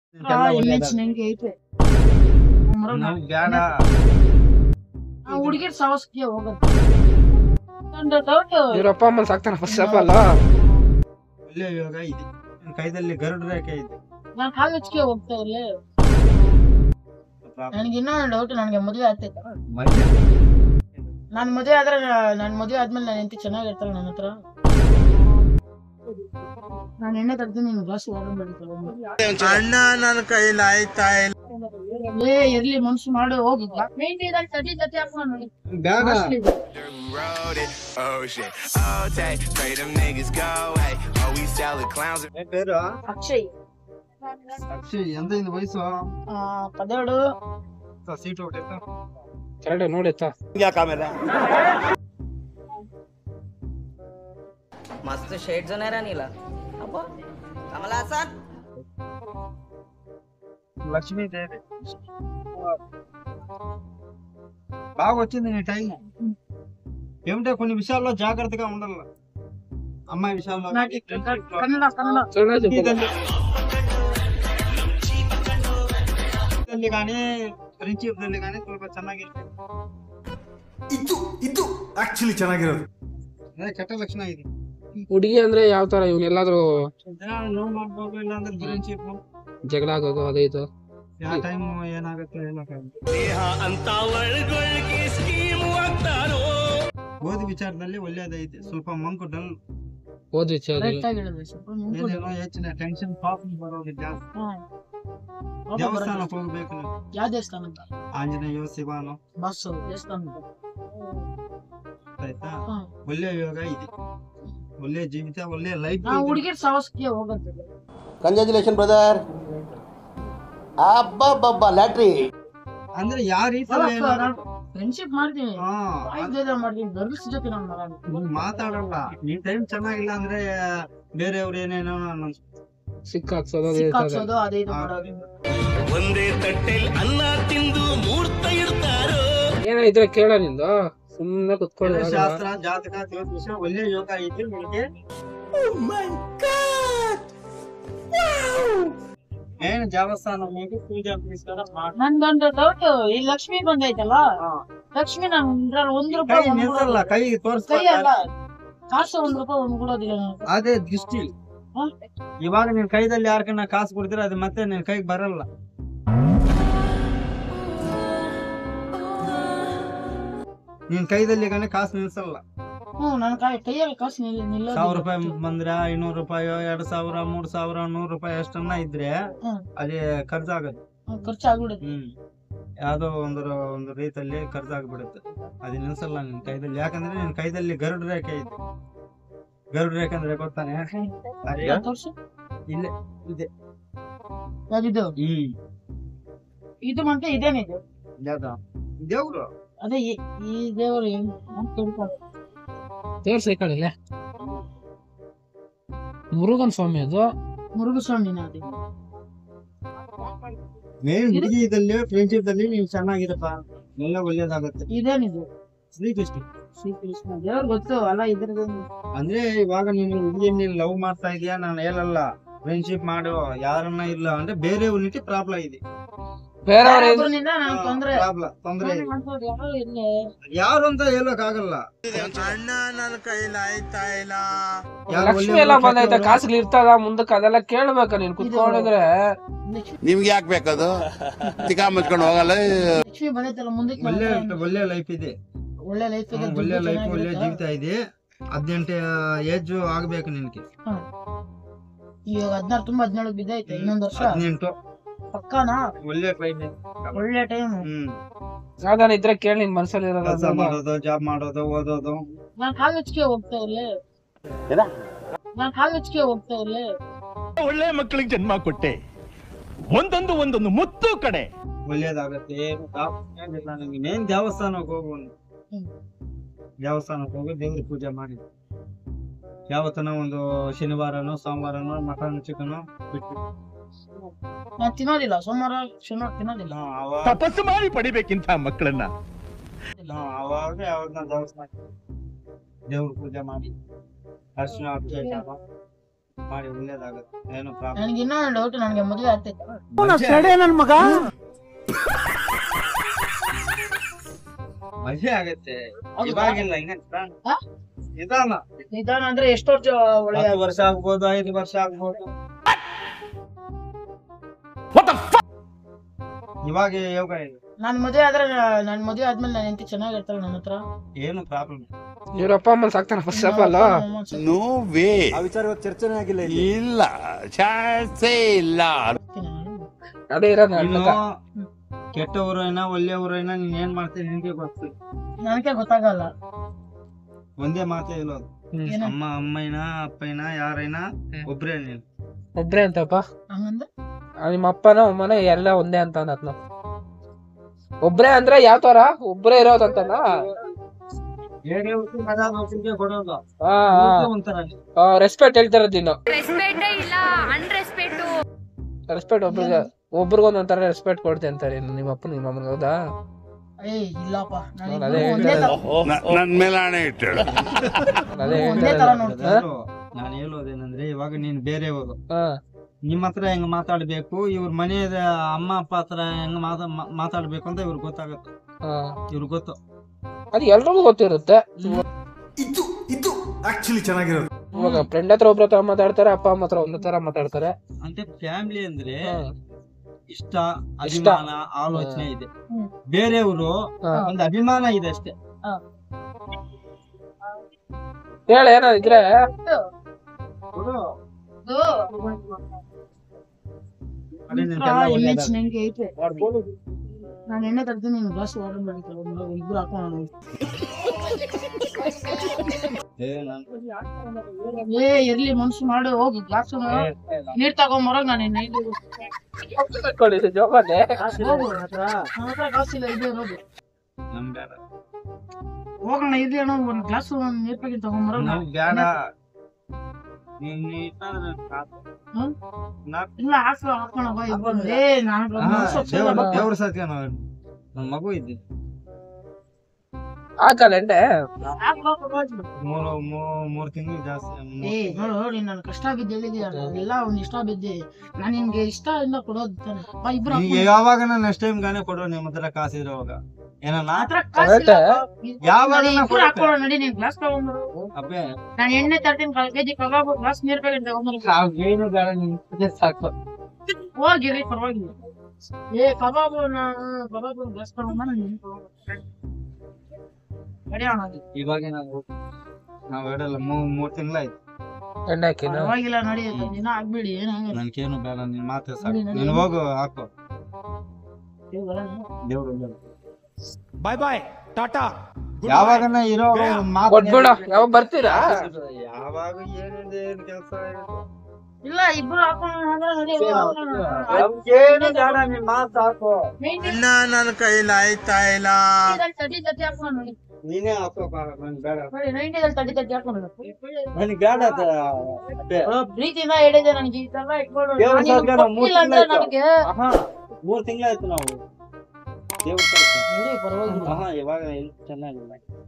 M H ನಂಗೆ ಐತೆ ನಾವು ಬ್ಯಾಡ ಹುಡುಗಿರ್ ಸಾವಸ್ಗೆ ಹೋಗೋದು ಒಂದು ಡೌಟ್ ಇವ್ರ ಅಪ್ಪ ಅಮ್ಮನ್ ಸಾಕ್ತಾನ ಫಸ್ಟ್ ಆಫ್ ಅಲ್ಲ ಒಳ್ಳೆ ಯೋಗ ಇದೆ ನಿನ್ ಕೈದಲ್ಲಿ ಗರುಡ ರೇಖೆ ಇದೆ ನಾನು ಕಾಲೇಜ್ಗೆ ಹೋಗ್ತಾ ಇರ್ಲಿ ನನಗೆ ಇನ್ನೂ ಡೌಟ್ ನನಗೆ ಮದುವೆ ಆಗ್ತೈತ ಮತ್ತೆ ನಾನು ಮದುವೆ ಆದ್ರೆ ನಾನು ಮದುವೆ ಆದ್ಮೇಲೆ ನನ್ನ ಹೆಂಡತಿ ಚೆನ್ನಾಗಿರ್ತಾಳೆ ನನ್ನ ಹತ್ರ ನಾನು ಎಣ್ಣೆ ತೆಗ್ದು ನೀನು ಗ್ಲಾಸ್ ವಾಟರ್ ಬೆಳಿತಾಳೆ ಅಣ್ಣ ನನ್ನ ಕೈಲಿ ಆಯ್ತಾ ಇಲ್ಲ ಏ ಇರ್ಲಿ ಮನ್ಸು ಮಾಡು ಹೋಗಿ ಮೇಂಟಿ ಇದಾಗ ತಟಿ ತಟಿ ಹಾಕೊಂಡು ಬ್ಯಾಡ Road it, oh shit, oh take, pray them niggas go away. Oh, we selling clowns. ಏನ್ పేరు ಅಕ್ಷಯ್ ಅಕ್ಷಯ್ ಎಂತ ಇಂದ ವಯಸ್ಸು ಆ, ಪದೇಳು ಸೀಟ್ ಹೊಟ್ಟೈತ ಕರೆಕ್ಟ್ ನೋಡಿತ್ತ मस्त शेड जो नाही राणीला अप्पा आम्हाला असा లక్ష్మీ దేవి బాగా వచ్చింది నీ టైం ఏమిటో కొన్ని విషయాల్లో జాగ్రత్తగా ఉండాలి అమ్మాయి విషయాల్లో నాకు ಕನ್ನಡ ಕನ್ನಡ ದಲ್ಲಿ కానీ ಫ್ರೆಂಡ್ಶಿಪ್ ದಲ್ಲಿ కానీ ಸ್ವಲ್ಪ ಚೆನ್ನಾಗಿರ್ಬೇಕು ಇದು ಇದು ಆಕ್ಚುಲಿ ಚೆನ್ನಾಗಿರೋದು ಅದೇ ಕೆಟ್ಟ ಲಕ್ಷಣ ಇದೆ ಹುಡುಗಿ ಅಂದ್ರೆ ಯಾವ ತರ ಇವ್ನ ಎಲ್ಲಾದ್ರೂ ದಿನ ನೋವು ಮಾಡ್ಬೋದು ಇಲ್ಲ ಅಂದ್ರೆ ಫ್ರೆಂಡ್ಶಿಪ್ ಜಗಳ ಆಗೋದು ಅದು ಇದು ಯಾವ ಟೈಮ್ ಏನಾಗುತ್ತೆ ಹೇಳಕ್ಕಾಗಲ್ಲ ಓದಿ ವಿಚಾರದಲ್ಲಿ ಒಳ್ಳೇದೈತೆ ಸ್ವಲ್ಪ ಮಂಕು ಡಲ್ ಓದ್ ವಿಚಾರ ಕರೆಕ್ಟ್ ಆಗಿ ಹೇಳಿದೆ ಸ್ವಲ್ಪ ಮುಂದ್ಕೊಡು. ಏನೇನೋ ಹೆಚ್ಚಿನ ಟೆನ್ಷನ್ ಪಾಪನ್ ಬರೋದು ಜಾಸ್ತಿ ಹಾ. ಪಾಪ ಬರುತ್ತೆ. ದೇವಸ್ಥಾನಕ್ಕೆ ಹೋಗ್ಬೇಕು ನೀವು ಯಾವ ದೇವಸ್ಥಾನ ಅಂತ ಆಂಜನೇಯ ಶಿವನು ಬಸ್ ದೇವಸ್ಥಾನ ಅಂತ. ಆಯ್ತಾ ಹಾ. ಒಳ್ಳೆ ಯೋಗ ಇದೆ ಒಳ್ಳೆ ಜೀವಿತ ಒಳ್ಳೆ ಲೈಫ್ ನಾ ಹುಡುಗಿರ್ ಸಾವಸ್ಗೆ ಹೋಗೋದು ಕಂಗ್ರ್ಯಾಚುಲೇಷನ್ ಬ್ರದರ್ ಅಬ್ಬಬ್ಬಬ್ಬ ಲ್ಯಾಟ್ರಿ ಅಂದ್ರೆ ಯಾವ ರೀತಿ ಫ್ರೆಂಡ್ಶಿಪ್ ಮಾಡ್ತೀನಿ ಹಾ ಬಾಯ್ಸ್ ಜೊತೆ ಮಾಡ್ತೀನಿ ಗರ್ಲ್ಸ್ ಜೊತೆ ನಾನು ಮಾಡಲ್ಲ ನೀನ್ ಮಾತಾಡಲ್ಲ ನೀನ್ ಟೈಮ್ ಚೆನ್ನಾಗಿಲ್ಲ ಅಂದ್ರೆ ಬೇರೆಯವ್ರು ಏನೇನೋ ಅನ್ನೋ- ಸಿಕ್ಕ ಹಾಕ್ಸೋದು ಅದು ಸಿಕ್ ಇರ್ತದೆ. ಹಾಕ್ಸೋದು ಅದೇ ಇದು ಮಾಡೋದು ಏನೋ ಇದ್ರೆ ಕೇಳ ನಿಂದು ಸುಮ್ಮನೆ ಕುತ್ಕೊಂಡು ಒಳ್ಳೆ ಶಾಸ್ತ್ರ ಜಾತಕ ಜ್ಯೋತಿಷ ಒಳ್ಳೆ ಯೋಗ ಐತಿ ನಿನಗೆ ಏನು ದೇವಸ್ಥಾನ ಹೋಗಿ ಪೂಜೆ ಪುನಸ್ಕಾರ ಮಾಡು. ನಂದೊಂದು ಡೌಟ್ ಈ ಲಕ್ಷ್ಮಿ ಬಂದೈತಲ್ಲ ಹಾ. ಲಕ್ಷ್ಮಿ ನಾನು ಇದ್ರಲ್ಲಿ ಒಂದ್ ಕೈ ರೂಪಾಯಿ ಒಂದ್ ನಿಲ್ಸಲ್ಲ ಕೈ ಕೈ ತೋರಿಸ್ತಾ ಅಲ್ಲ ಕಾಸು ಒಂದ್ ರೂಪಾಯಿ ಒಂದ್ ಕೊಡೋದಿಲ್ಲ ನಾನು ಅದೇ ದೃಷ್ಟಿ ಹಾ? ಇವಾಗ ನಿನ್ ಕೈದಲ್ಲಿ ಯಾರ್ಕನ್ನ ಕಾಸು ಕೊಡ್ತೀರ ಅದು ಮತ್ತೆ ನಿನ್ ಕೈಗೆ ಬರಲ್ಲ ನಿನ್ ಕೈದಲ್ಲಿ ಈಗ ಕಾಸು ನಿಲ್ಸಲ್ಲ ಹ್ಮ್ ನನ್ನ ಕೈ ಕೈಯಲ್ಲಿ ಕಾಸು ನಿಲ್ಲ ನಿಲ್ಲೋದಿಲ್ಲ. ಸಾವಿರ ರೂಪಾಯಿ ಬಂದ್ರೆ ಐನೂರು ರೂಪಾಯಿ ಎರಡ್ ಸಾವಿರ ಮೂರ್ ಸಾವಿರ ನೂರ್ ರೂಪಾಯಿ ಅಷ್ಟನ್ನ ಇದ್ರೆ ಹ್ಮ್. ಅದೇ ಖರ್ಚಾಗತ್ತೆ ಹ್ಮ್, ಖರ್ಚಾಗ್ಬಿಡುತ್ತೆ ಹ್ಮ್ ಯಾವ್ದೋ ಒಂದು ಒಂದು ರೀತಿಯಲ್ಲಿ ಖರ್ಚಾಗ್ಬಿಡುತ್ತೆ ಅದು ನಿಲ್ಸಲ್ಲ ನಿನ್ ಕೈದಲ್ಲಿ ಯಾಕಂದ್ರೆ ನಿನ್ ಕೈದಲ್ಲಿ ಗರುಡ ರೇಖೆ ಐತೆ ಗರುಡ ರೇಖೆ ಅಂದ್ರೆ ಗೊತ್ತಾನೆ ಅದೇ ತೋರ್ಸು ಇಲ್ಲೇ ಇದೆ ಯಾವ್ದಿದು ಹ್ಮ್ ಇದು ಮತ್ತೆ ಇದೇನಿದು ಯಾವ್ದು ದೇವ್ರು ಅದೇ ಈ ಈ ದೇವರು ಹೆಂಗ್ ಅಂತ ತಿಳ್ಕೊಳ್ಳಿ. ತೋರ್ಸಿ ಈ ಕಡೆ ಇಲ್ಲೇ. ಮುರುಗನ್ ಸ್ವಾಮಿ ಅದು ಮುರುಘಸ್ವಾಮಿನ ಅದು ಮೇನ್ ಹುಡುಗಿದಲ್ಲಿ ಫ್ರೆಂಡ್ಶಿಪ್ ದಲ್ಲಿ ನೀವು ಚೆನ್ನಾಗಿರಪ್ಪ ಎಲ್ಲ ಒಳ್ಳೇದಾಗತ್ತೆ ಇದೇನಿದು ಶ್ರೀಕೃಷ್ಣ ಶ್ರೀಕೃಷ್ಣ ದೇವ್ರ ಗೊತ್ತು ಅಲ್ಲ ಇದ್ರದ್ದು ಅಂದ್ರೆ ಇವಾಗ ನೀನು ಹುಡುಗಿಯನ್ನ ಲವ್ ಮಾಡ್ತಾ ಇದೀಯಾ ನಾನು ಹೇಳಲ್ಲ ಫ್ರೆಂಡ್ಶಿಪ್ ಮಾಡು ಯಾರನ್ನ ಇಲ್ಲ ಅಂದ್ರೆ ಬೇರೆ ಉನ್ನಿಟ್ಟು ಪ್ರಾಬ್ಲಮ್ ಇದೆ ಬೇರೆಯವ್ರ ಒಬ್ರನಿಂದ ನಂಗ್ ತೊಂದ್ರೆ ಪ್ರಾಬ್ಲಮ್ ತೊಂದ್ರೆ ಇದೆ ಮಾಡ್ಬೋದು, ಯಾರೋ ಇರ್ಲಿ. ಯಾರು ಅಂತ ಹೇಳಕ್ ಆಗಲ್ಲ ಅಣ್ಣ ನನ್ನ ಕೈಲಿ ಆಯ್ತಾ ಇಲ್ಲ ಯಾರು ಲಕ್ಷ್ಮಿ ಒಳ್ಳೆ ಎಲ್ಲ ಹುಡುಗ ಬಂದೈತೆ ಕೆಟ್ಟವ್ರು? ಕಾಸುಗಳು ಇರ್ತದ ಮುಂದಕ್ಕೆ ಅದೆಲ್ಲ ಕೇಳ್ಬೇಕ ನೀನ್ ಕುತ್ಕೊಂಡಿದ್ರೆ ನಿಮ್ಗೆ ಯಾಕೆ ಬೇಕದು ತಿಕಾ ಮುಚ್ಕೊಂಡು ಹೋಗಲ್ಲ ಲಕ್ಷ್ಮಿ ಬಂದೈತಲ್ಲ ಮುಂದಕ್ಕೆ ಒಳ್ಳೆ ಬಂದ್ರೆ ಒಳ್ಳೆ ಲೈಫ್ ಇದೆ ಒಳ್ಳೆ ಲೈಫ್ ಇದೆ ಹ್ಮ್, ದುಡ್ಡು ಒಳ್ಳೆ ಲೈಫ್ ಒಳ್ಳೆ ಚೆನ್ನಾಗಿರುತ್ತೆ. ಜೀವಿತ ಇದೆ ಹದಿನೆಂಟು ಏಜ್ ಆಗ್ಬೇಕು ನಿನ್ಗೆ ಇವಾಗ ಹದಿನಾರು ತುಂಬಾ ಹದಿನೇಳು ಬಿದ್ದೈತೆ ಇನ್ನೊಂದ್ ವರ್ಷ ಹದಿನೆಂಟು ಪಕ್ಕಾನಾ ಒಳ್ಳೆ ಟೈಮ್ ಒಳ್ಳೆ ಟೈಮ್ ಹ್ಮ್ ಯಾವ್ದಾನ ಇದ್ರೆ ಕೇಳಿ ನಿನ್ ಮನ್ಸಲ್ಲಿ ಕೆಲಸ ಇರೋದು ಮಾಡೋದು ಜಾಬ್ ಮಾಡೋದು ಓದೋದು ನಾನ್ ಕಾಲೇಜ್ಗೆ ಹೋಗ್ತಾ ಇರ್ಲಿ ಏನ? ನಾನ್ ಕಾಲೇಜ್ಗೆ ಹೋಗ್ತಾ ಇರ್ಲಿ ಒಳ್ಳೆ ಮಕ್ಕಳಿಗೆ ಜನ್ಮ ಕೊಟ್ಟೆ ಒಂದೊಂದು ಒಂದೊಂದು ಮುತ್ತು ಕಡೆ ಒಳ್ಳೇದಾಗತ್ತೆ ಏನು ತಾ- ಏನಿಲ್ಲ ನಂಗೆ ಮೇನ್ ದೇವಸ್ಥಾನಕ್ಕೆ ಹೋಗು ನೀನು. ಹ್ಮ್. ದೇವಸ್ಥಾನಕ್ಕೆ ಹೋಗಿ ದೇವ್ರ ಪೂಜೆ ಮಾಡಿ ಯಾವತ್ತನ ಒಂದು ಶನಿವಾರನೋ ಸೋಮವಾರನೋ ಮಟನ್ ಚಿಕನ್ ಬಿಟ್ಟು ನಾನ್ ತಿನ್ನೋದಿಲ್ಲ ಸೋಮವಾರ ಶನಿವಾರ ತಿನ್ನೋದಿಲ್ಲ ಅವಾಗ ತಪಸ್ಸು ಮಾಡಿ ಪಡಿಬೇಕಿಂತ ಮಕ್ಕಳನ್ನ ಅವಾಗ ಯಾವ್ದನ್ನ ದೇವಸ್ಥಾನ ದೇವ್ರ ಪೂಜೆ ಮಾಡಿ ಅರ್ಶಿನ ಅಭಿಷೇಕ ಮಾಡಿ ಒಳ್ಳೇದಾಗುತ್ತೆ ಏನು ಪ್ರಾಬ್ಲಮ್ ನನಗೆ ಇನ್ನೊಂದು ಡೌಟ್ ನನಗೆ ಮದುವೆ ಆಗ್ತೈತೆ ಮಜೆ ಆಗತ್ತೆ ಹೌದಾ? ಇವಾಗಿಲ್ಲ ಹಿಂಗ ಹಾ? ನಿಧಾನ ನಿಧಾನ ಅಂದ್ರೆ ಎಷ್ಟು ವರ್ಷ ಒಳ್ಳೆಯ ಹತ್ತು ವರ್ಷ ಆಗ್ಬೋದು ಐದು ವರ್ಷ ಆಗ್ಬೋದು ಇವಾಗ ಯೋಗ ಇದೆ ನಾನು ಮದುವೆ ಆದ್ರೆ ನನ್ನ ಮದುವೆ ಆದ್ಮೇಲೆ ನನ್ನ ಹೆಂಡತಿ ಚೆನ್ನಾಗಿರ್ತಾಳೆ ನನ್ನ ಹತ್ರ ಏನು ಪ್ರಾಬ್ಲಮ್ ಇವ್ರ ಅಪ್ಪ ಅಮ್ಮನ್ ಸಾಕ್ತಾನ first of all no way ಆ ವಿಚಾರ ಇವತ್ತು ಚರ್ಚೆನೇ ಆಗಿಲ್ಲ ಇಲ್ಲಿ ಇಲ್ಲ ಚಾನ್ಸೇ ಇಲ್ಲ ಅದೇ ಇರೋದು ಇನ್ನು ಕೆಟ್ಟವರು ಏನೋ ಒಳ್ಳೆಯವರು ಏನೋ ನೀನ್ ಏನ್ ಮಾಡ್ತೀನಿ ನಿನ್ಗೆ ಗೊತ್ತು ನನಗೆ ಗೊತ್ತಾಗಲ್ಲ ಒಂದೇ ಮಾತೇ ಇರೋದು ಏನ ಅಮ್ಮ ಅಮ್ಮಯ್ಯನ ಅಪ್ಪಯ್ಯನ ಯಾರೈನ ಒಬ್ರೇ ನೀನು ಒಬ್ರೇ ಅಂತಪ್ಪ ಹಂಗಂದ್ರೆ ಆ, ನಿಮ್ಮ ಅಪ್ಪನ ಅಮ್ಮನ ಎಲ್ಲ ಒಂದೇ ಅಂತ ಅನ್ನತ್ನ ಒಬ್ರೇ ಅಂದ್ರೆ ಯಾವ ತರ ಒಬ್ರೇ ಇರೋದಂತಲ್ಲ ಹೇಗೆ ಹುಟ್ಟಿ ಮಗ ಹುಟ್ಟಿಗೆ ಕೊಡೋದು ಆ, ಹುಟ್ಟಿ ಒಂಥರ ಆ, ರೆಸ್ಪೆಕ್ಟ್ ಹೇಳ್ತಾರದ್ ಇನ್ನು ರೆಸ್ಪೆಕ್ಟ್ ಇಲ್ಲ ಅನ್ರೆಸ್ಪೆಕ್ಟ್ ರೆಸ್ಪೆಕ್ಟ್ ಒಬ್ರಿಗೆ ಒಬ್ರಿಗೊಂದೊಂಥರ ರೆಸ್ಪೆಕ್ಟ್ ಕೊಡ್ತೆ ಅಂತಾರೆ ಇನ್ನು ನಿಮ್ಮ ಅಪ್ಪ ನಿಮ್ಮ ಅಮ್ಮನ ಹೌದಾ ಏ ಇಲ್ಲಪ್ಪ ನಾನು ಅದೇ ಒಂದೇ ತರ ನ- ನನ್ ಮೇಲೆ ಹಣೆ ಇಟ್ಟಳು ಅದೇ ಒಂದೇ ತರ ನೋಡ್ತೀನಿ ನಾನು ಹೇಳೋದೇನಂದ್ರೆ ಇವಾಗ ನೀನ್ ಬೇರೆಯವರು ಹಾ ನಿಮ್ಮ ಹತ್ರ ಹೆಂಗ್ ಮಾತಾಡ್ಬೇಕು ಇವ್ರ ಮನೆಯ ಅಮ್ಮ ಅಪ್ಪ ಹತ್ರ ಹೆಂಗ್ ಮಾತಾ ಮಾ- ಮಾತಾಡ್ಬೇಕು ಅಂತ ಇವ್ರಿಗೆ ಗೊತ್ತಾಗುತ್ತೆ ಹಾ ಇವ್ರಿಗೆ ಗೊತ್ತು ಅದು ಎಲ್ರಿಗೂ ಗೊತ್ತಿರುತ್ತೆ ಇದು ಇದು ಆಕ್ಚುಲಿ ಚೆನ್ನಾಗಿರೋದು ಇವಾಗ ಫ್ರೆಂಡ್ ಹತ್ರ ಒಬ್ರ ಹತ್ರ ಮಾತಾಡ್ತಾರೆ ಅಪ್ಪ ಅಮ್ಮ ಹತ್ರ ಒಂದ್ ತರ ಮಾತಾಡ್ತಾರೆ ಅಂದ್ರೆ ಫ್ಯಾಮಿಲಿ ಅಂದ್ರೆ ಹಾ. ಇಷ್ಟ ಅಭಿಮಾನ ಆಲೋಚನೆ ಇದೆ ಹ್ಮ್. ಬೇರೆಯವರು ಹಾ. ಒಂದು ಅಭಿಮಾನ ಇದೆ ಅಷ್ಟೇ ಹೇಳ ಏನಾದ್ರು ಇದ್ರೆ ಅದೇ ನಿನ್ಗೆಲ್ಲ ಇಮೇಜ್ ಒಳ್ಳೇದಾಗುತ್ತೆ. ನಂಗೆ ಐತೆ ನಾನು ಎಣ್ಣೆ ತರ್ತೀನಿ ನೀನು ಗ್ಲಾಸ್ ವಾಟರ್ ಮಾಡಿಕೊಳ್ಳ ಇಬ್ರು ಹಾಕೋಣ ಏ, ನಾನ್- ಏ ಇರ್ಲಿ ಮನ್ಸು ಮಾಡು ಹೋಗಿ ಗ್ಲಾಸ್ ನೀರ್ ತಗೊಂಬರೋಗ್ ನಾನು ನೈಟ್ ಜೋಬಲ್ಲಿ ಹೋಗು ನನ್ನ ಹತ್ರ ಕಾಸಿಲ್ಲ ಇದೆ ಇರೋದು ನಮ್ ಬೇಡ ಹೋಗೋಣ ಇರ್ಲಿ ಅಣ್ಣ ಒಂದ್ ಗ್ಲಾಸ್ ಒಂದ್ ನೀರ್ ಪ್ಯಾಕೆಟ್ ತಗೊಂಬರೋಗ್ ನಾವ್ ಬೇಡ ನೀನ್ ನೀ ಇಟ್ಟಾದ್ರೆ ಸಾಕು. ಹ್ಮ್? ನಾಕ್- ಇಲ್ಲ ಹಾಕೋ ಹಾಕೋಣ ಬಾ ಇಬ್ರು ಏ ನಾನು ಹಾ, ಮನ್ಸು ಒಪ್ಸಲ್ಲ ದೇವ್ರ ಬಾ. ದೇವ್ರ ಸತ್ಯ ನಾವು ನನ್ ಮಗು ಇದ್ದೆ ಹಾಕಲ್ಲ ಎಂಡೆ ಹಾಕ್ ಬಾ, ಬಾ, ಬಾ. ಮೂರು ಮೂ- ಮೂರ್ ತಿಂಗಳು ಜಾಸ್ತಿ ಏ ನೋಡು ನೋಡಿ ನಾನು ಕಷ್ಟ ಬಿದ್ದು ಹೇಳಿದ್ದೆ ಎಲ್ಲ ಒಂದ್ ಇಷ್ಟ ಬಿದ್ದೆ ನಾನು ನಿನ್ಗೆ ಇಷ್ಟ ಇಂದ ಕೊಡೋದು ತಾನೆ ಬಾ ಇಬ್ರು ಈಗ ಹಾಕ್ಕೊಂಡು- ಯಾವಾಗ ನೆಕ್ಸ್ಟ್ ಟೈಮ್ ಗಾನೆ ಕೊಡೋ ನಿಮ್ಮ ಹತ್ರ ಕಾಸಿರೋವಾಗ ಏನನ್ನ ನನ್ ಹತ್ರ ಕಾಸಿಲ್ಲ ಬಾ. ಯಾವಾಗ ನಡಿ, ನಾ ಇಬ್ರು ಕೊಡುತ್ತೆ? ಹಾಕೋಣ ನಡಿ ನೀನ್ ಗ್ಲಾಸ್ ತಗೊಂಡ್ರು ಅಬ್ಬೆ ನಾನು ಎಣ್ಣೆ ತರ್ತೀನಿ ಕಾಲ್ ಕೆಜಿ ಕಬಾಬ್ ಗ್ಲಾಸ್ ನೀರ್ ಪ್ಯಾಕೆಟ್ ತಗೊಂಡ್ರು ನಾವ್ ಏನು ಬೇಡ ನಿನ್ ಜೊತೆ ಸಾಕು ಹೋಗಿರಿ ಪರವಾಗಿಲ್ಲ ಏ ಕಬಾಬ್ ಕಬಾಬ್ ಗ್ಲಾಸ್ ತಗೊಂಬ ನಾನು ರೆಡಿ ಅಣ್ಣ ಅದು. ಇವಾಗ ನಾವು ನಾವ್ ಹೇಳಲ್ಲ ಮೂರ್ ಮೂರ್ ತಿಂಗಳಾಯ್ತು ಎಣ್ಣೆ ಹಾಕಿನ ಪರವಾಗಿಲ್ಲ ನಡಿ ದಿನ ಆಗ್ಬೇಡಿ ಏನಾಗಲ್ಲ ನನ್ಗೇನು ಬೇಡ ನಿನ್ ಮಾತೆ ಸಾಕು ನಡಿ, ನಡಿ. ನೀನ್ ಹೋಗು ಹಾಕು ಏ, ಬರಲ್ಲ. ದೇವ್ರು ಬಾಯ್ ಬಾಯ್ ಟಾಟಾ ಯಾವಾಗನ ಇರೋ ಒಂದ್ ಮಾತು ಕೊಟ್ಬಿಡ ಯಾವಾಗ ಬರ್ತೀರಾ ಯಾವಾಗ ಏನಿದೆ ಏನ್ ಕೆಲ್ಸ ಇಲ್ಲ ಇಬ್ರು ಹಾಕೋಣ ಅಂದ್ರೆ ನಡಿ, ಹೋಗೋಣ. ಏನು ಬೇಡ ನಿನ್ ಮಾತು ಸಾಕು Main ಇನ್ನ ನನ್ನ ಕೈಲಿ ಆಯ್ತಾ ಇಲ್ಲ ಇದ್ರಲ್ಲಿ ತಟ್ಟಿ ತಟ್ಟಿ ಹಾಕೋಣ ನೋಡಿ. ನೀನೇ ಹಾಕೋಕ ನನ್ ಬೇಡ ನೋಡಿ ನೈಂಟಿದಲ್ಲಿ ತಟ್ಟಿ ತಟ್ಟಿ ಹಾಕೋಣ ನನ್ಗೆ ಬೇಡ ಅದು. ಅಬ್ಬೆ. ಆ, ಪ್ರೀತಿಯಿಂದ ಹೇಳಿದೆ ನನಗೆ ಈ ತರ ಇಟ್ಕೊಂಡು ದೇವ್ರ ನಾನು ನಿಮ್ಗೆ ಸಾಧ್ಯ ನಾವು ಮೂರ್ ಕೊಟ್ಟಿಲ್ಲ ಅಂದ್ರೆ ತಿಂಗ್ಳಾಯ್ತು. ನನಗೆ ಆಹಾ, ಮೂರ್ ತಿಂಗಳಾಯ್ತು ನಾವು ದೇವ್ರ ಸಾಕು. ನೋಡಿ, ಪರವಾಗಿಲ್ಲ ಆಹಾ, ಇವಾಗ ಎಲ್ಲಿ ಚೆನ್ನಾಗಿಲ್ಲ